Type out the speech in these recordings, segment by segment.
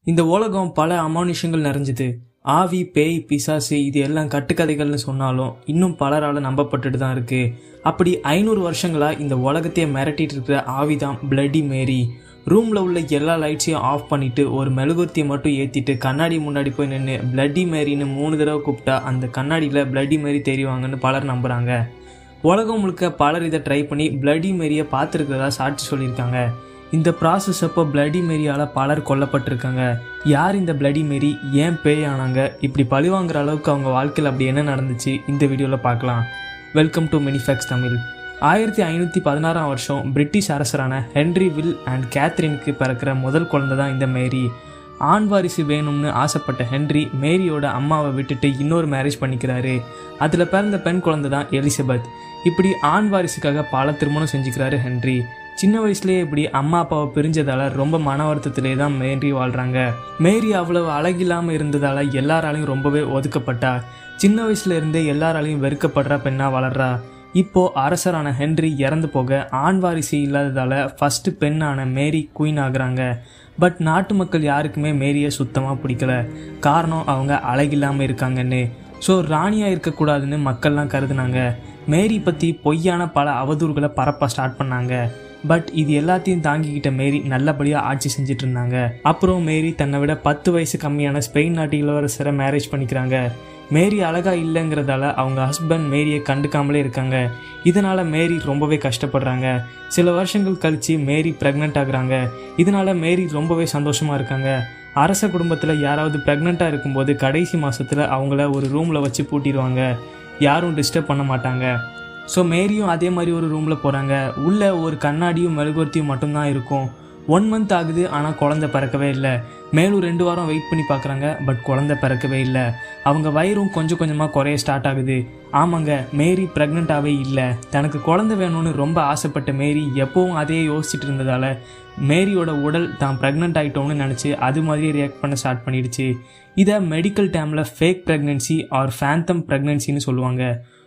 இந்த உலகம் பல அமானுஷங்கள் நிறைஞ்சது ஆவி பேய் பிசாசு இது எல்லாம் கட்டுக்கதைகள்னு சொன்னாலும் இன்னும் பலரால் நம்பப்பட்டுட்டு தான் இருக்கு அப்படி ஐநூறு வருஷங்களா இந்த உலகத்தையே மிரட்டிட்டு இருக்கிற ஆவி தான் பிளட்டி மேரி ரூம்ல உள்ள எல்லா லைட்ஸையும் ஆஃப் பண்ணிட்டு ஒரு மெழுகுர்த்தியை மட்டும் ஏத்திட்டு கண்ணாடி முன்னாடி போய் நின்று பிளட்டி மேரின்னு மூணு தடவை கூப்பிட்டா அந்த கண்ணாடியில பிளட்டி மேரி தெரிவாங்கன்னு பலர் நம்புறாங்க உலகம் முழுக்க பலர் இதை ட்ரை பண்ணி பிளட்டி மேரியை பார்த்துருக்கிறதா சாட்சி சொல்லியிருக்காங்க இந்த ப்ராசஸ் அப்போ பிளடி மேரியால் பலர் கொல்லப்பட்டிருக்காங்க யார் இந்த பிளடி மேரி ஏன் பேய் ஆனாங்க இப்படி பழிவாங்குற அளவுக்கு அவங்க வாழ்க்கையில் அப்படி என்ன நடந்துச்சு இந்த வீடியோவில் பார்க்கலாம் வெல்கம் டு மினிஃபேக்ஸ் தமிழ் ஆயிரத்தி ஐநூற்றி பதினாறாம் வருஷம் பிரிட்டிஷ் அரசரான ஹென்ரி வில் அண்ட் கேத்ரினுக்கு பிறக்கிற முதல் குழந்தை தான் இந்த மேரி ஆண் வாரிசு வேணும்னு ஆசைப்பட்ட ஹென்றி மேரியோட அம்மாவை விட்டுட்டு இன்னொரு மேரேஜ் பண்ணிக்கிறாரு அதில் பிறந்த பெண் குழந்தை தான் எலிசபெத் இப்படி ஆண் வாரிசுக்காக பல திருமணம் செஞ்சுக்கிறாரு ஹென்றி சின்ன வயசுலேயே இப்படி அம்மா அப்பாவை பிரிஞ்சதால ரொம்ப மன வருத்தத்திலே தான் மேரி வாழ்றாங்க மேரி அவ்வளவு அழகில்லாமல் இருந்ததால எல்லாராலையும் ரொம்பவே ஒதுக்கப்பட்டா சின்ன வயசுல இருந்தே எல்லாராலையும் வெறுக்கப்படுற பெண்ணா வளர்றா இப்போ அரசரான ஹென்றி இறந்து போக ஆண் வாரிசு இல்லாததால ஃபர்ஸ்ட் பெண்ணான மேரி குயின் ஆகுறாங்க பட் நாட்டு மக்கள் யாருக்குமே மேரியை சுத்தமாக பிடிக்கல காரணம் அவங்க அழகில்லாமல் இருக்காங்கன்னு ஸோ ராணியாக இருக்கக்கூடாதுன்னு மக்கள்லாம் கருதுனாங்க மேரி பற்றி பொய்யான பல அவதூறுகளை பரப்ப ஸ்டார்ட் பண்ணாங்க பட் இது எல்லாத்தையும் தாங்கிக்கிட்ட மேரி நல்லபடியாக ஆட்சி செஞ்சுட்டு இருந்தாங்க அப்புறம் மேரி தன்னை விட பத்து வயசு கம்மியான ஸ்பெயின் நாட்டு இளவரசரை மேரேஜ் பண்ணிக்கிறாங்க மேரி அழகா இல்லைங்கிறதால அவங்க ஹஸ்பண்ட் மேரியை கண்டுக்காமலே இருக்காங்க இதனால மேரி ரொம்பவே கஷ்டப்படுறாங்க சில வருஷங்கள் கழிச்சு மேரி ப்ரெக்னென்ட் ஆகுறாங்க இதனால மேரி ரொம்பவே சந்தோஷமா இருக்காங்க அரச குடும்பத்தில் யாராவது ப்ரெக்னெண்ட்டாக இருக்கும்போது கடைசி மாசத்துல அவங்கள ஒரு ரூமில் வச்சு பூட்டிடுவாங்க யாரும் டிஸ்டர்ப் பண்ண மாட்டாங்க ஸோ மேரியும் அதே மாதிரி ஒரு ரூமில் போகிறாங்க உள்ளே ஒரு கண்ணாடியும் மெழுகுவர்த்தியும் மட்டும்தான் இருக்கும் ஒன் மந்த் ஆகுது ஆனால் குழந்தை பிறக்கவே இல்லை மேலும் ரெண்டு வாரம் வெயிட் பண்ணி பார்க்குறாங்க பட் குழந்தை பிறக்கவே இல்லை அவங்க வயிறும் கொஞ்சம் கொஞ்சமாக குறைய ஸ்டார்ட் ஆகுது ஆமாங்க மேரி ப்ரெக்னெண்ட்டாகவே இல்லை தனக்கு குழந்தை வேணும்னு ரொம்ப ஆசைப்பட்ட மேரி எப்பவும் அதையே யோசிச்சுட்டு இருந்ததால் மேரியோட உடல் தான் ப்ரெக்னென்ட் ஆகிட்டோம்னு நினச்சி அது மாதிரியே ரியாக்ட் பண்ண ஸ்டார்ட் பண்ணிடுச்சு இதை மெடிக்கல் டேமில் ஃபேக் ப்ரெக்னென்சி ஆர் ஃபேந்தம் ப்ரெக்னென்சின்னு சொல்லுவாங்க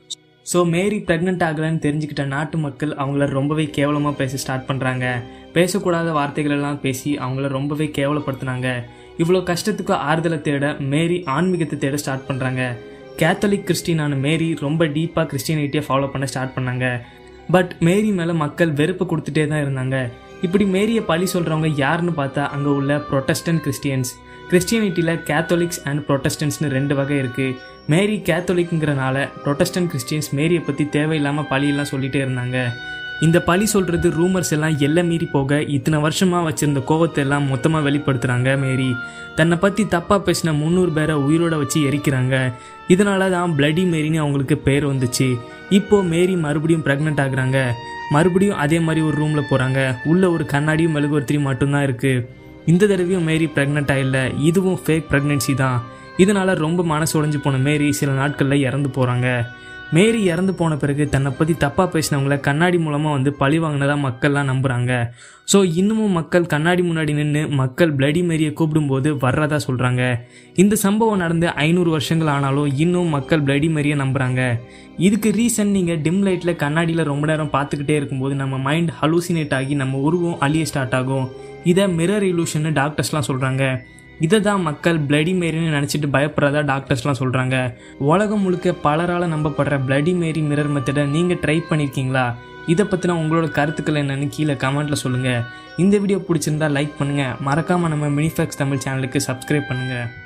ஸோ மேரி ப்ரெக்னென்ட் ஆகலைன்னு தெரிஞ்சுக்கிட்ட நாட்டு மக்கள் அவங்கள ரொம்பவே கேவலமாக பேச ஸ்டார்ட் பண்ணுறாங்க பேசக்கூடாத வார்த்தைகள் எல்லாம் பேசி அவங்கள ரொம்பவே கேவலப்படுத்துனாங்க இவ்வளோ கஷ்டத்துக்கு ஆறுதலை தேட மேரி ஆன்மீகத்தை தேட ஸ்டார்ட் பண்ணுறாங்க கேத்தலிக் கிறிஸ்டினான மேரி ரொம்ப டீப்பாக கிறிஸ்டியனிட்டியை ஃபாலோ பண்ண ஸ்டார்ட் பண்ணாங்க பட் மேரி மேலே மக்கள் வெறுப்பு கொடுத்துட்டே தான் இருந்தாங்க இப்படி மேரியை பழி சொல்கிறவங்க யாருன்னு பார்த்தா அங்கே உள்ள ப்ரொட்டஸ்டன்ட் கிறிஸ்டியன்ஸ் கிறிஸ்டியனிட்டியில் கேத்தலிக்ஸ் அண்ட் ப்ரொட்டஸ்டன்ட்ஸ்னு ரெண்டு வகை இருக்குது மேரி கேத்தலிக்ங்கிறனால ப்ரொட்டஸ்டன்ட் கிறிஸ்டியன்ஸ் மேரியை பற்றி தேவையில்லாமல் பழியெல்லாம் சொல்லிகிட்டே இருந்தாங்க இந்த பழி சொல்கிறது ரூமர்ஸ் எல்லாம் எல்லை மீறி போக இத்தனை வருஷமாக வச்சிருந்த கோவத்தை எல்லாம் மொத்தமாக வெளிப்படுத்துகிறாங்க மேரி தன்னை பற்றி தப்பாக பேசின முந்நூறு பேரை உயிரோட வச்சு எரிக்கிறாங்க இதனால தான் பிளடி மேரின்னு அவங்களுக்கு பேர் வந்துச்சு இப்போ மேரி மறுபடியும் ப்ரெக்னென்ட் ஆகுறாங்க மறுபடியும் அதே மாதிரி ஒரு ரூமில் போகிறாங்க உள்ள ஒரு கண்ணாடியும் மெழுகுவர்த்தியும் மட்டும்தான் இருக்குது இந்த தடவையும் மேரி ப்ரெக்னென்ட் ஆகல இதுவும் ஃபேக் ப்ரெக்னென்சி தான் இதனால ரொம்ப மனசு உடைஞ்சு போன மேரி சில நாட்களில் இறந்து போகிறாங்க மேரி இறந்து போன பிறகு தன்னை பற்றி தப்பாக பேசினவங்கள கண்ணாடி மூலமாக வந்து பழி வாங்கினதா மக்கள்லாம் நம்புகிறாங்க ஸோ இன்னமும் மக்கள் கண்ணாடி முன்னாடி நின்று மக்கள் பிளடி மேரியை கூப்பிடும்போது வர்றதா சொல்கிறாங்க இந்த சம்பவம் நடந்து ஐநூறு வருஷங்கள் ஆனாலும் இன்னும் மக்கள் பிளடி மேரியை நம்புகிறாங்க இதுக்கு ரீசன் நீங்கள் டிம் லைட்டில் கண்ணாடியில் ரொம்ப நேரம் பார்த்துக்கிட்டே இருக்கும்போது நம்ம மைண்ட் ஹலூசினேட் ஆகி நம்ம உருவம் அழிய ஸ்டார்ட் ஆகும் இதை மிரர் இலூஷன்னு டாக்டர்ஸ்லாம் சொல்கிறாங்க இதை தான் மக்கள் பிளடி மேரின்னு நினச்சிட்டு பயப்படுறதா டாக்டர்ஸ்லாம் சொல்கிறாங்க உலகம் முழுக்க பலரால் நம்பப்படுற பிளடி மேரி மிரர் மெத்தடை நீங்கள் ட்ரை பண்ணியிருக்கீங்களா இதை பற்றின உங்களோட கருத்துக்கள் என்னன்னு கீழே கமெண்ட்டில் சொல்லுங்கள் இந்த வீடியோ பிடிச்சிருந்தா லைக் பண்ணுங்கள் மறக்காமல் நம்ம மினிஃபேக்ஸ் தமிழ் சேனலுக்கு சப்ஸ்கிரைப் பண்ணுங்கள்